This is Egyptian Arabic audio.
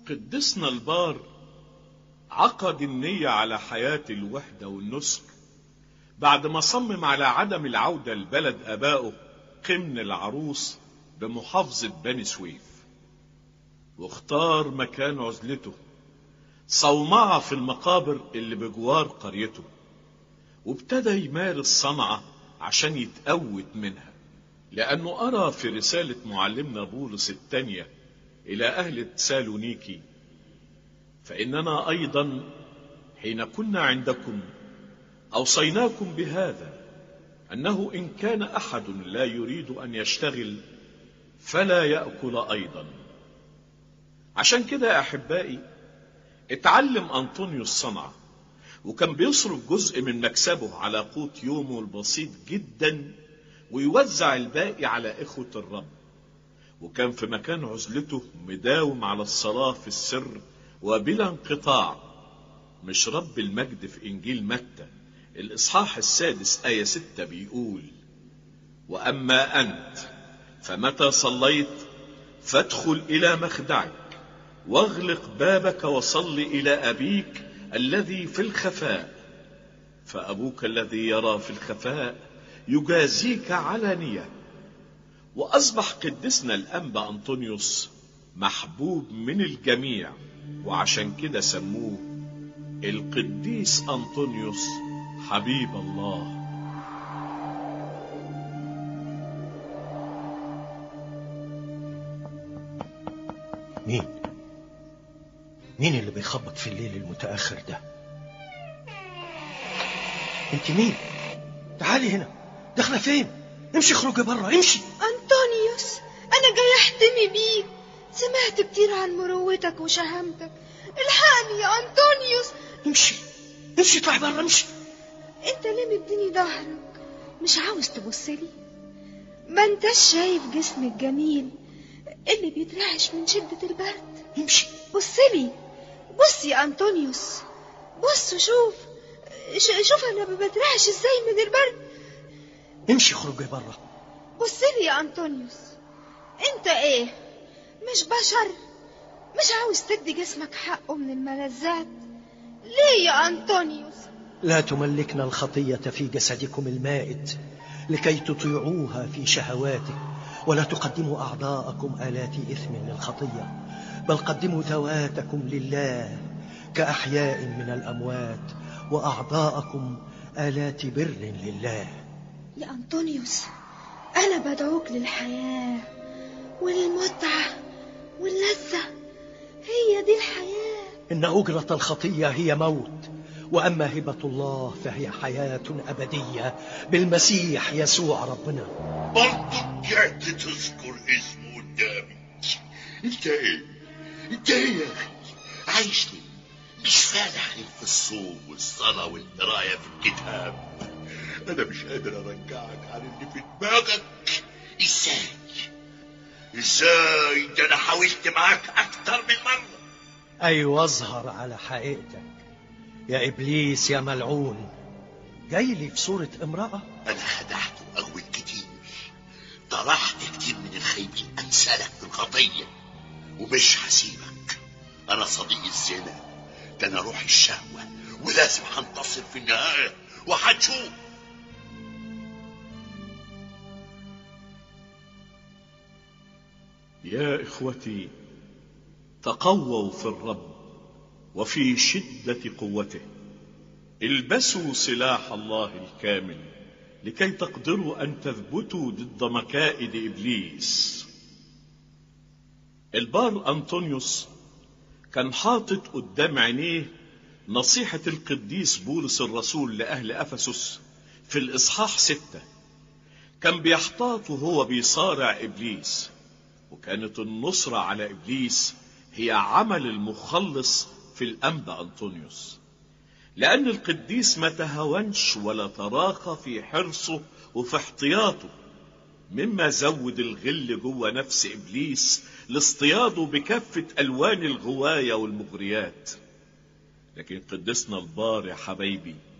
قدسنا البار عقد النية على حياة الوحدة والنسك بعد ما صمم على عدم العودة لبلد أبائه قمن العروس بمحافظة بني سويف واختار مكان عزلته صومعة في المقابر اللي بجوار قريته وابتدى يمارس صنعة عشان يتقوت منها لأنه أرى في رسالة معلمنا بولس الثانية إلى أهل تسالونيكي فإننا أيضا حين كنا عندكم أوصيناكم بهذا أنه إن كان أحد لا يريد أن يشتغل فلا يأكل أيضا عشان كده يا أحبائي اتعلم أنطونيوس صنعة وكان بيصرف جزء من مكسبه على قوت يومه البسيط جدا ويوزع الباقي على إخوة الرب وكان في مكان عزلته مداوم على الصلاة في السر وبلا انقطاع مش رب المجد في إنجيل متى الإصحاح السادس آية ستة بيقول وأما أنت فمتى صليت فادخل إلى مخدعك واغلق بابك وصل إلى أبيك الذي في الخفاء فأبوك الذي يرى في الخفاء يجازيك علانية وأصبح قدسنا الأنبا أنطونيوس محبوب من الجميع وعشان كده سموه القديس أنطونيوس حبيب الله مين مين اللي بيخبط في الليل المتأخر ده انت مين تعالي هنا داخله فين امشي اخرجي بره امشي أنطونيوس أنا جاي أحتمي بيك سمعت كتير عن مروتك وشهامتك الحقني يا أنطونيوس امشي امشي اطلعي بره امشي أنت ليه مديني ظهرك مش عاوز تبصلي ما انتش شايف جسمي الجميل اللي بيترعش من شدة البرد امشي بصلي بص يا أنطونيوس بص وشوف ش- شوف أنا بترعش إزاي من البرد امشي اخرجي بره بصلي يا أنطونيوس أنت إيه مش بشر مش عاوز تدي جسمك حقه من الملذات ليه يا أنطونيوس لا تملكنا الخطية في جسدكم المائت لكي تطيعوها في شهواته ولا تقدموا أعضاءكم آلات إثم للخطية بل قدموا ذواتكم لله كأحياء من الأموات وأعضاءكم آلات بر لله يا أنطونيوس أنا بدعوك للحياة وللمتعة واللذة هي دي الحياة إن أجرة الخطية هي موت وأما هبة الله فهي حياة أبدية بالمسيح يسوع ربنا برضه رجعت تذكر اسمه قدامي انت ايه انت ايه يا اخي عايش ليه مش فالح عليك في الصوم والصلاة والقراية في الكتاب انا مش قادر ارجعك عن اللي في دماغك ازاي ازاي ده انا حاولت معاك اكتر من مرة أيوة اظهر على حقيقتك يا إبليس يا ملعون جاي لي في صورة امرأة انا خدعت واول كتير طرحت كتير من الخايبين امثالك في الخطيه ومش هسيبك انا صديق الزنا ده انا روح الشهوه ولازم هنتصر في النهايه وهتشوف يا إخوتي تقووا في الرب وفي شدة قوته البسوا سلاح الله الكامل لكي تقدروا أن تثبتوا ضد مكائد إبليس البار أنطونيوس كان حاطط قدام عينيه نصيحة القديس بولس الرسول لأهل أفسس في الإصحاح ستة كان بيحتاط وهو بيصارع إبليس وكانت النصرة على إبليس هي عمل المخلص في الأنبا أنطونيوس لأن القديس ما تهاونش ولا تراخى في حرصه وفي احتياطه مما زود الغل جوه نفس إبليس لاصطياده بكافة ألوان الغواية والمغريات لكن قدسنا البار يا حبايبي